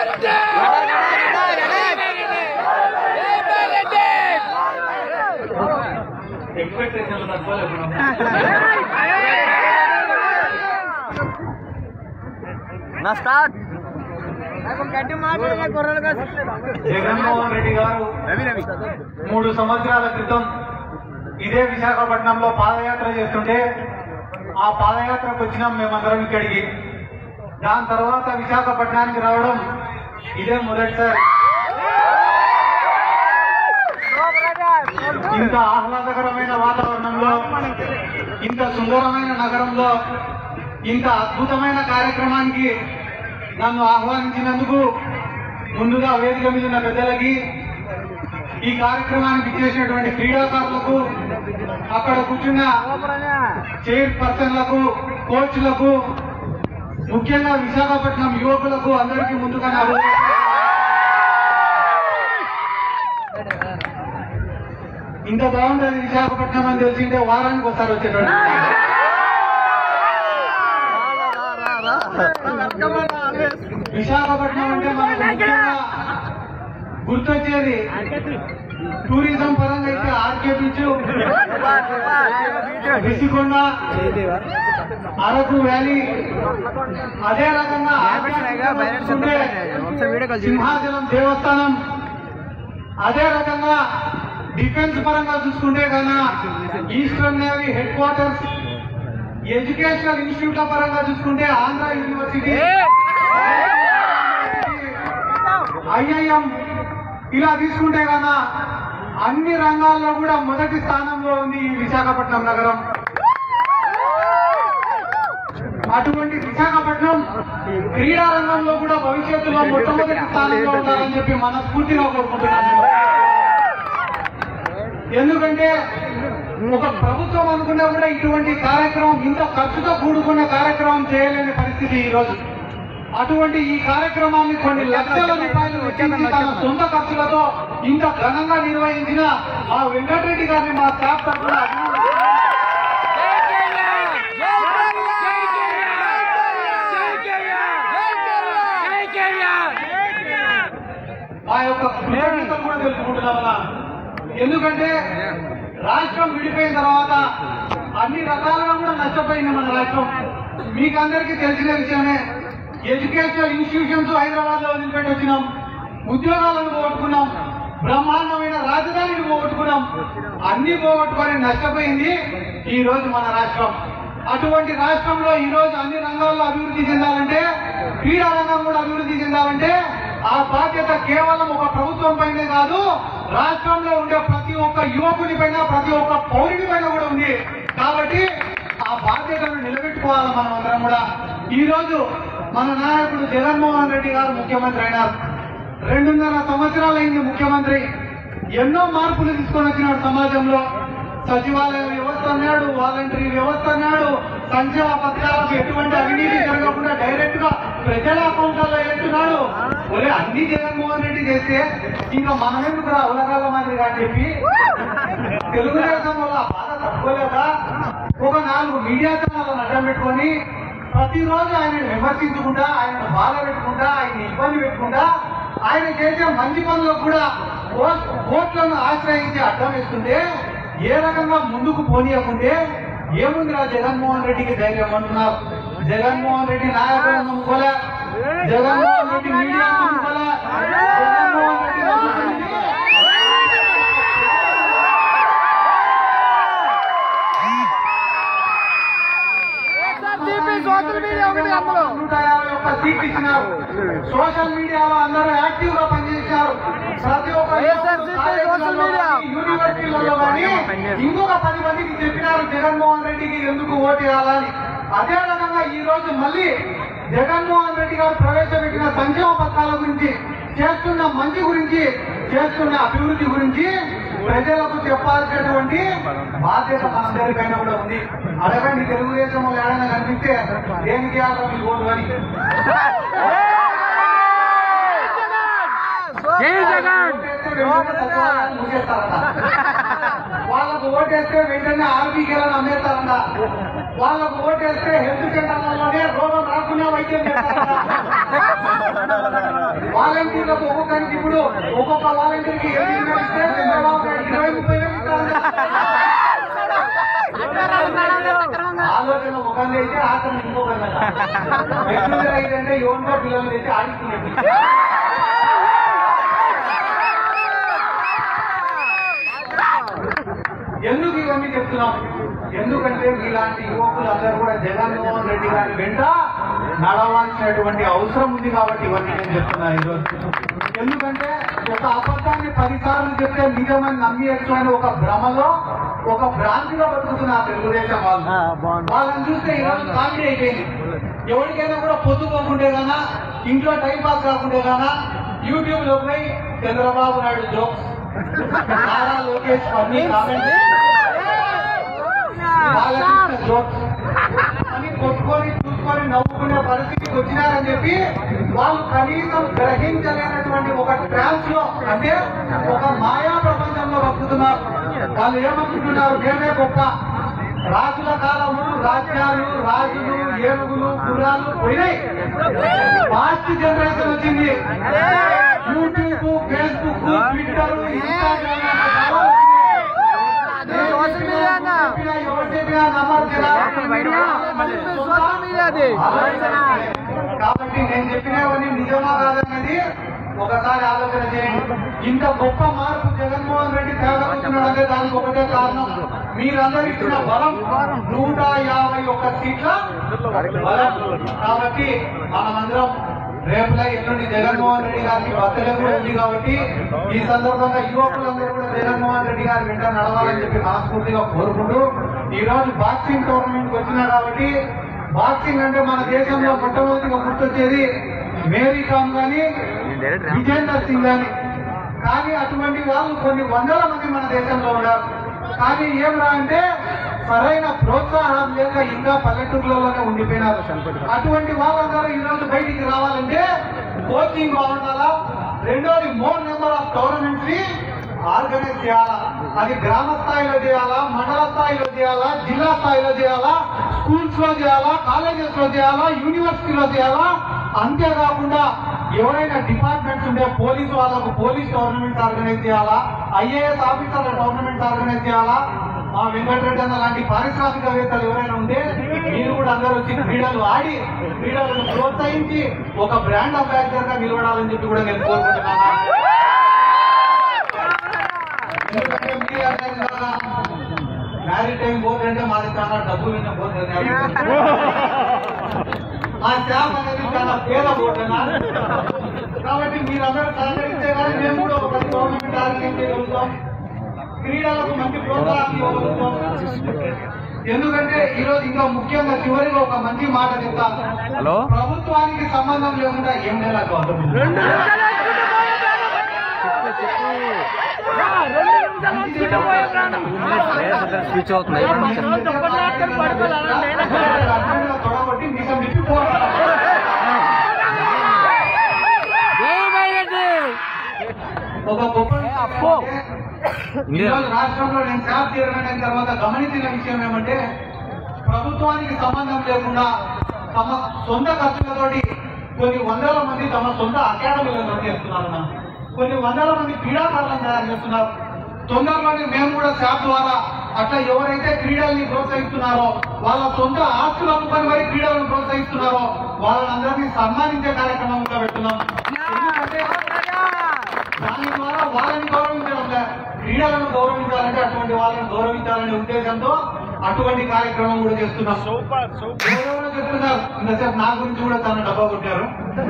ఎక్స్పెక్టేషన్లు తక్కువలేదు నా స్టార్ట్ జగన్మోహన్ రెడ్డి గారు మూడు సంవత్సరాల క్రితం ఇదే విశాఖపట్నంలో పాదయాత్ర చేస్తుంటే ఆ పాదయాత్రకు వచ్చినాం మేమందరం ఇక్కడికి దాని తర్వాత విశాఖపట్నానికి రావడం ఇదే మొదటిసారి ఇంత ఆహ్లాదకరమైన వాతావరణంలో ఇంత సుందరమైన నగరంలో ఇంత అద్భుతమైన కార్యక్రమానికి నన్ను ఆహ్వానించినందుకు ముందుగా వేదిక మీద ఉన్న పెద్దలకి ఈ కార్యక్రమానికి ఇచ్చేసినటువంటి క్రీడాకారులకు అక్కడ కూర్చున్న చైర్ పర్సన్లకు కోచ్లకు ముఖ్యంగా విశాఖపట్నం యువకులకు అందరికీ ముందుగా నా హృదయ- ఇంత బాగుంటుంది విశాఖపట్నం అని తెలిసింటే వారానికి ఒకసారి వచ్చేటోడు విశాఖపట్నం అంటే మనకు ముఖ్యంగా గుర్తొచ్చేది టూరిజం పరంగా అయితే RK beach Rishikonda Araku valley అదే రకంగా ఆధ్యాత్మికంగా చూసుకుంటే సింహాచలం దేవస్థానం అదే రకంగా డిఫెన్స్ పరంగా చూసుకుంటే కన్నా eastern navy headquarters educational ఇన్స్టిట్యూట్ల పరంగా చూసుకుంటే ఆంధ్ర యూనివర్సిటీ ఐఐఎం ఇలా తీసుకుంటే కన్నా అన్ని రంగాల్లో కూడా మొదటి స్థానంలో ఉంది ఈ విశాఖపట్నం నగరం అటువంటి విశాఖపట్నం క్రీడా రంగంలో కూడా భవిష్యత్తులో మొట్టమొదటి స్థానంలో ఉండాలని చెప్పి మనస్ఫూర్తిగా కోరుకుంటున్నాను ఎందుకంటే ఒక ప్రభుత్వం అనుకున్నా కూడా ఇటువంటి కార్యక్రమం ఇంత ఖర్చుతో కూడుకున్న కార్యక్రమం చేయలేని పరిస్థితి ఈ రోజు అటువంటి ఈ కార్యక్రమాన్ని కొన్ని లక్షల రూపాయలు వెచ్చించి తన సొంత ఖర్చులతో ఇంత ఘనంగా నిర్వహించిన ఆ వెంకటరెడ్డి గారిని మా స్టాఫ్ తరఫున అభినందిస్తున్నాను. ఆ యొక్క కృతజ్ఞతలు కూడా తెలుసుకుంటున్నామన్నా ఎందుకంటే రాష్ట్రం విడిపోయిన తర్వాత అన్ని రకాలుగా కూడా నష్టపోయింది మన రాష్ట్రం మీకు అందరికీ తెలిసిన విషయమే ఎడ్యుకేషనల్ ఇన్స్టిట్యూషన్స్ హైదరాబాద్ లో వదిలిపెట్టి వచ్చినాం ఉద్యోగాలను పోగొట్టుకున్నాం బ్రహ్మాండమైన రాజధానిని పోగొట్టుకున్నాం అన్ని పోగొట్టుకొని నష్టపోయింది ఈ రోజు మన రాష్ట్రం అటువంటి రాష్ట్రంలో ఈ రోజు అన్ని రంగాల్లో అభివృద్ధి చెందాలంటే క్రీడా రంగం కూడా అభివృద్ధి చెందాలంటే ఆ బాధ్యత కేవలం ఒక ప్రభుత్వం పైనే కాదు రాష్ట్రంలో ఉండే ప్రతి ఒక్క యువకుని పైన ప్రతి ఒక్క పౌరుని పైన కూడా ఉంది కాబట్టి ఆ బాధ్యతను నిలబెట్టుకోవాలి మనం అందరం కూడా ఈ రోజు మన నాయకుడు జగన్మోహన్ రెడ్డి గారు ముఖ్యమంత్రి అయినారు రెండున్నర సంవత్సరాలైంది ముఖ్యమంత్రి ఎన్నో మార్పులు తీసుకొని వచ్చినాడు సమాజంలో సచివాలయ వ్యవస్థ అన్నాడు వాలంటరీ వ్యవస్థ అన్నాడు సంక్షేమ పథకాలకు ఎటువంటి అవినీతి జరగకుండా డైరెక్ట్ గా ప్రజల అకౌంట్లలో వేస్తున్నాడు ఒరే అన్ని జగన్మోహన్ రెడ్డి చేస్తే ఇంకా మనం ఎందుకు రా ఉలగాల మాదిరిగా అని చెప్పి తెలుగుదేశం వల్ల ఆ బాధ తట్టుకోలేక ఒక నాలుగు మీడియా ఛానళ్ళను అడ్డం పెట్టుకొని ప్రతిరోజు ఆయన విమర్శించుకుంటా ఆయన బాధ పెట్టుకుంటా ఆయన ఇబ్బంది పెట్టుకుంటా ఆయన చేసే మంచి పనులకు కూడా కోర్ట్- కోర్టులను ఆశ్రయించి అడ్డం వేస్తుంటే ఏ రకంగా ముందుకు పోనీయకుంటే ఏముందిరా జగన్మోహన్ రెడ్డికి ధైర్యం అంటున్నారు జగన్మోహన్ రెడ్డి నాయకులను నమ్ముకోలే జగన్మోహన్ రెడ్డి మీడియా నమ్ముకోలే జగన్మోహన్ రెడ్డి నమ్ముకుంది నూట యాభై ఒక్క సీట్లు ఇచ్చినారు సోషల్ మీడియాలో అందరూ యాక్టివ్ గా పనిచేశారు ప్రతి ఒక్క వైఎస్ఆర్సీపీ సోషల్ మీడియా. యూనివర్సిటీలలో కానీ ఇంకొక పది మందికి చెప్పినారు జగన్మోహన్ రెడ్డికి ఎందుకు ఓటు వేయాలని అదే రకంగా ఈ రోజు మళ్ళీ జగన్మోహన్ రెడ్డి గారు ప్రవేశపెట్టిన సంక్షేమ పథకాల గురించి చేస్తున్న మంచి గురించి చేస్తున్న అభివృద్ధి గురించి ప్రజలకు చెప్పాల్సినటువంటి బాధ్యత మనందరిపైన కూడా ఉంది అడగండి తెలుగుదేశం వాళ్ళు ఏడైనా కనిపిస్తే దేనికి ఆధారం మీకు ఓటు అని జై జగన్ ఓటేస్తే వెంటనే సచివాలయాన్ని మూసేస్తారంట. వాళ్ళకు ఓటేస్తే వెంటనే ఆర్బీకేలను అమ్మేస్తారంట వాళ్ళకు ఓటేస్తే హెల్త్ సెంటర్లలోనే రోగం రాకుండా వైద్యం చేస్తారంట వాలంటీర్లకు ఒక్కొక్కరికి ఇప్పుడు ఒక్కొక్క వాలంటీర్కి ఎనిమిది వేలు ఇస్తే చంద్రబాబు నాయుడు ఇరవై ముప్పై వేలు ఇస్తారని ఆలోచన ఒకరిని అయితే ఆచరణ ఇంకొకరి ఎట్లుంది రైతు అంటే యువన్గా పిల్లలు తెచ్చి ఆడిస్తున్నట్టు ఎందుకు ఇవన్నీ చెప్తున్నాం ఎందుకంటే ఇలాంటి యువకులు అందరూ కూడా జగన్మోహన్ రెడ్డి గారి వెంట నడవాల్సినటువంటి అవసరం ఉంది కాబట్టి ఇవన్నీ నేను చెప్తున్నాను ఈరోజు ఎందుకంటే ఒక అబద్ధాన్ని పదిసార్లు చెప్తే నిజమని నమ్మియచ్చు అని ఒక భ్రమలో ఒక భ్రాంతిలో బతుకుతున్నారు తెలుగుదేశం వాళ్ళు వాళ్ళని చూస్తే ఈరోజు కామెడీ అయిపోయింది ఎవరికైనా కూడా పొద్దుపోకుంటే గానా ఇంట్లో టైం పాస్ కాకుంటే గానా యూట్యూబ్ లో పోయి చంద్రబాబు నాయుడు జోక్స్ నారా లోకేష్ అన్ని కామెంట్ బాలకృష్ణ జోక్స్ అని కొట్టుకొని చూసుకొని నవ్వుకునే పరిస్థితికి వచ్చినారని చెప్పి వాళ్ళు కనీసం గ్రహించలేనటువంటి ఒక ట్రాన్స్ లో అంటే ఒక మాయా ప్రపంచంలో బతుకుతున్నారు వాళ్ళు ఏమనుకుంటున్నారు మేమే గొప్ప రాజుల కాలము రాజ్యాలు రాజులు ఏనుగులు గుర్రాలు పోయినాయి ఫాస్ట్ జనరేషన్ వచ్చింది యూట్యూబ్ ఫేస్బుక్ ట్విట్టర్ ఇన్స్టాగ్రామ్ అనే సవాలు వచ్చింది. సోషల్ మీడియా అన్న. చెప్పినా ఎవరు చెప్పినా నమ్మరు కదా. సోషల్ మీడియా అది ఆలోచన. కాబట్టి నేను చెప్పినవన్నీ నిజమా కాదన్నది ఒకసారి ఆలోచన చేయండి ఇంత గొప్ప మార్పు జగన్మోహన్ రెడ్డి తేగలుగుతున్నాడంటే దానికి ఒకటే కారణం మీరందరూ ఇచ్చిన బలం నూట యాభై ఒక్క సీట్ల బలం కాబట్టి మనమందరం రేపులా ఎల్లుండి జగన్మోహన్ రెడ్డి గారికి బర్త్డే కూడా ఉంది కాబట్టి ఈ సందర్భంగా యువకులందరూ కూడా జగన్మోహన్ రెడ్డి గారి వెంట నడవాలని చెప్పి మనస్ఫూర్తిగా కోరుకుంటూ ఈ రోజు బాక్సింగ్ టోర్నమెంట్ వచ్చినా కాబట్టి బాక్సింగ్ అంటే మన దేశంలో మొట్టమొదటిగా గుర్తొచ్చేది మేరీ కామ్ గాని విజేందర్ సింగ్ గాని కానీ అటువంటి వాళ్ళు కొన్ని వందల మంది మన దేశంలో ఉన్నారు కానీ ఏం రా అంటే సరైన ప్రోత్సాహం లేక ఇంకా పల్లెటూర్లలోనే ఉండిపోయినారు అటువంటి వాళ్ళందరూ ఈ రోజు బయటికి రావాలంటే కోచింగ్ బాగుండాలా రెండోది మోర్ నెంబర్ ఆఫ్ టోర్నమెంట్స్ ని ఆర్గనైజ్ చేయాలా అది గ్రామ స్థాయిలో చేయాలా మండల స్థాయిలో చేయాలా జిల్లా స్థాయిలో చేయాలా స్కూల్స్ లో చేయాలా కాలేజెస్ లో చేయాలా యూనివర్సిటీలో చేయాలా అంతేకాకుండా ఎవరైనా డిపార్ట్మెంట్స్ ఉంటే పోలీసు వాళ్ళకు పోలీస్ టోర్నమెంట్ ఆర్గనైజ్ చేయాలా ఐఏఎస్ ఆఫీసర్ల టోర్నమెంట్ ఆర్గనైజ్ చేయాలా మా వెంకటరెడ్డి అన్న లాంటి పారిశ్రామికవేత్తలు ఎవరైనా ఉంటే మీరు కూడా అందరూ వచ్చి క్రీడలు ఆడి క్రీడలను ప్రోత్సహించి ఒక బ్రాండ్ అంబాసిడర్ గా నిలబడాలని చెప్పి కూడా నేను కోరుకుంటున్నాను ఎందుకంటే మీ అందరి ద్వారా మ్యారీ టైం బోర్డు అంటే మాది చాలా డబ్బులు ఉన్న బోర్డు ఆ శాప్ అనేది చాలా పేద బోర్డు అన్నారు. కాబట్టి మీరందరూ సహకరిస్తే కానీ మేము కూడా ఒక గవర్నమెంట్ ఆర్గనైజ్ చేయగలుగుతాం క్రీడలకు మంచి ప్రోత్సాహం ఇవ్వగలుగుతాం ఎందుకంటే ఈ రోజు ఇంకా ముఖ్యంగా చివరిగా ఒక మంచి మాట చెప్తాను హలో ప్రభుత్వానికి సంబంధం లేకుండా ఏం నెల రెండు నిమిషాలు వేసుకుంటూ పోయే ప్రాణం. స్విచ్ అవుతుంది తొడగొట్టి మీసం విప్పి పోరాడాలి. ఒక గొప్ప అప్పో. ఈరోజు రాష్ట్రంలో నేను శాప్ చైర్మన్ అయిన తర్వాత గమనించిన విషయం ఏమంటే ప్రభుత్వానికి సంబంధం లేకుండా తమ సొంత ఖర్చులతోటి కొన్ని వందల మంది తమ సొంత అకాడమీలను రన్ చేస్తున్నారు అన్న. కొన్ని వందల మంది క్రీడాకారులను తయారు చేస్తున్నారు తొందరలోనే మేము కూడా శాప్ ద్వారా అట్లా ఎవరైతే క్రీడల్ని ప్రోత్సహిస్తున్నారో వాళ్ళ సొంత ఆస్తులు అమ్ముకొని మరి క్రీడలను ప్రోత్సహిస్తున్నారో వాళ్ళందరినీ సన్మానించే కార్యక్రమం కూడా పెడుతున్నాం ఎందుకంటే దాని ద్వారా వాళ్ళని గౌరవించడం లే. క్రీడలను గౌరవించాలంటే అటువంటి వాళ్ళని గౌరవించాలనే ఉద్దేశంతో అటువంటి కార్యక్రమం కూడా చేస్తున్నాం ఎవరెవరో చెప్తున్నారు ఇంతసేపు నా గురించి కూడా చాలా డబ్బా కొట్టారు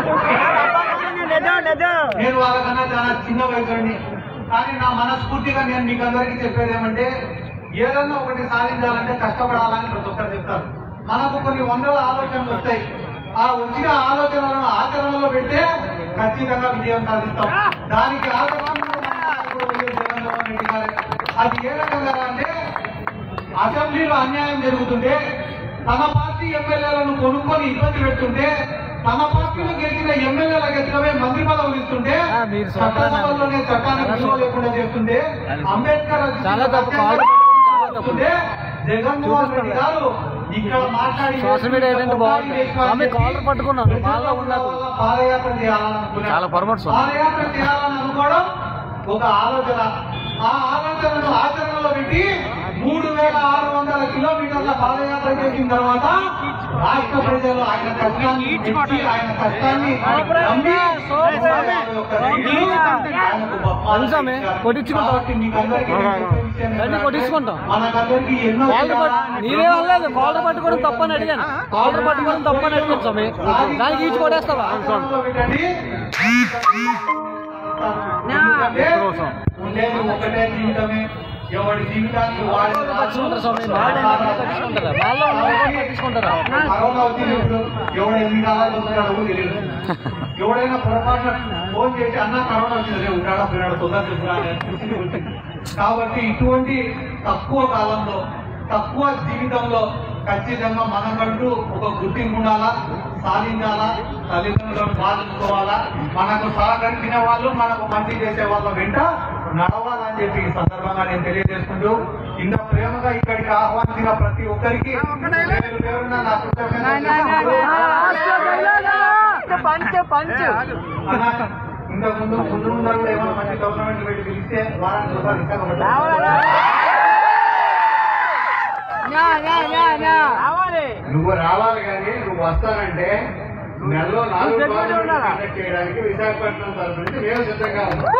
నేను వాళ్ళకన్నా చాలా చిన్న వయసు కానీ నా మనస్ఫూర్తిగా నేను మీకు అందరికీ చెప్పేది ఏమంటే ఏదన్నా ఒకటి సాధించాలంటే కష్టపడాలని ప్రతి ఒక్కరు చెప్తారు మనకు కొన్ని వందల ఆలోచనలు వస్తాయి ఆ వచ్చిన ఆలోచనలను ఆచరణలో పెడితే ఖచ్చితంగా విజయం సాధిస్తాం దానికి ఆధారం కూడా మన నాయకుడు వైఎస్ జగన్మోహన్ రెడ్డి గారే. అది ఏ రకంగా అంటే అసెంబ్లీలో అన్యాయం జరుగుతుంటే తన పార్టీ ఎమ్మెల్యేలను కొనుక్కొని ఇబ్బంది పెడుతుంటే తన పార్టీలో గెలిచిన ఎమ్మెల్యేలకు ఎత్తుకవే మంత్రి పదవులు ఇస్తుంటే ఆ, మీరు సొంతంగా- చట్టసభల్లోనే చట్టానికి విలువ లేకుండా చేస్తుంటే అంబేద్కర్ రచించిన చాలా తప్పు. రాజ్యాంగం కాదు. చాలా తప్పు. చేస్తుంటే జగన్మోహన్ రెడ్డి గారు ఇక్కడ మాట్లాడి సోషల్ మీడియా ఏంటంటే బాగుంది. స్వామి కాలర్ పట్టుకున్నాను. బాగా ఉన్నాను. పాదయాత్ర చేయాలనుకున్నాను చాలా పొరపాటు స్వామి. పాదయాత్ర చేయాలని అనుకోవడం ఒక ఆలోచన ఆ ఆలోచనను ఆచరణలో పెట్టి మూడు వేల ఆరు వందల కిలోమీటర్ల పాదయాత్ర చేసిన తర్వాత రాష్ట్ర ప్రజలు ఆయన కష్టాన్ని మెచ్చి, ఆయన కష్టాన్ని నమ్మి, ఆయన యొక్క నీళ్లు ఆయనకు బహుమానం అవును స్వామి. ఇచ్చారు. కొట్టించుకుంటాం. కాబట్టి మీకందరికీ నేను చెప్పే విషయం రండి, ఏంటంటే, కొట్టించుకుంటాం. మనకందరికీ ఎన్నో కాలర్ పట్టు చేయాలని నీవే అనలేదు కాలర్ పట్టుకోవడం తప్పని అడిగాను కాలర్ పట్టుకోవడం తప్పని అడిగాను స్వామి దానికి ఈచి కొట్టేస్తావా ఆచరణలో పెట్టండి. ఎందుకంటే ఉండేది ఒకటే జీవితమే ఎవరి జీవితాన్ని వాడే పట్టించుకుంటారు స్వామి వాళ్ళు పట్టించుకుంటారా వాళ్ళు ఉన్నవాళ్ళు పట్టించుకుంటారా కరోనా వచ్చింది ఇప్పుడు ఎవడు ఎన్ని కాలాలు వస్తున్నాడో కూడా తెలియదు ఎవడైనా పొరపాటున ఫోన్ చేసి అన్న కరోనా వచ్చింది రే ఉంటాడా పోయినాడు తొందర చెప్పురా అని చూసి వచ్చింది. కాబట్టి ఇటువంటి తక్కువ కాలంలో తక్కువ జీవితంలో ఖచ్చితంగా మనకంటూ ఒక గుర్తింపు ఉండాలా సాధించాలా తల్లిదండ్రులను బాధించుకోవాలా మనకు సహకరించిన వాళ్ళు మనకు మంచి చేసే వాళ్ళ వెంట నడవాలని చెప్పి ఈ సందర్భంగా నేను తెలియజేసుకుంటూ ఇంత ప్రేమగా ఇక్కడికి ఆహ్వానించిన ప్రతి ఒక్కరికి పేరు పేరున నా కృతజ్ఞతలు పంచ పంచ అన్న, ఇంతకు ముందు ముందు ముందర కూడా ఏమైనా మంచి గవర్నమెంట్ పెట్టి పిలిస్తే వారానికి ఒకసారి ఇంకా ఒకటి. నువ్వు రావాలి కానీ నువ్వు వస్తానంటే నెలలో నాలుగు రోజులు కండక్ట్ చేయడానికి విశాఖపట్నం తరఫు నుంచి మేము సిద్ధంగా ఉన్నాం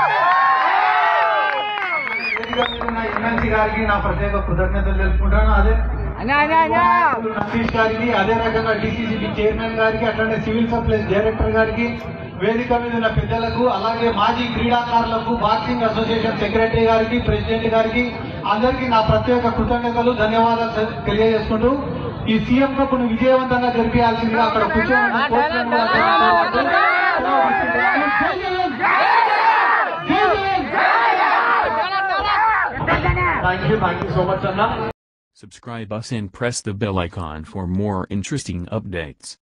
వేదిక మీద ఉన్న ఎమ్మెల్సీ గారికి నా ప్రత్యేక కృతజ్ఞతలు తెలుపుకుంటాను అదే నతీష్ గారికి అదే రకంగా డిసిసిబి చైర్మన్ గారికి అట్లనే సివిల్ సప్లైస్ డైరెక్టర్ గారికి వేదిక మీద ఉన్న పెద్దలకు అలాగే మాజీ క్రీడాకారులకు బాక్సింగ్ అసోసియేషన్ సెక్రటరీ గారికి ప్రెసిడెంట్ గారికి అందరికీ నా ప్రత్యేక కృతజ్ఞతలు ధన్యవాదాలు తె- తెలియజేసుకుంటూ ఈ సీఎం కప్ ను విజయవంతంగా జరిపించాల్సిందిగా అక్కడ కూర్చొని ఉన్న కోచ్లను కూడా తెలుపుకుంటూ సెలవు తీసుకుంటున్నాను. జై జగన్! జై Jagan! Thank you thank you so much అన్నా Subscribe us and press the bell icon for more interesting updates.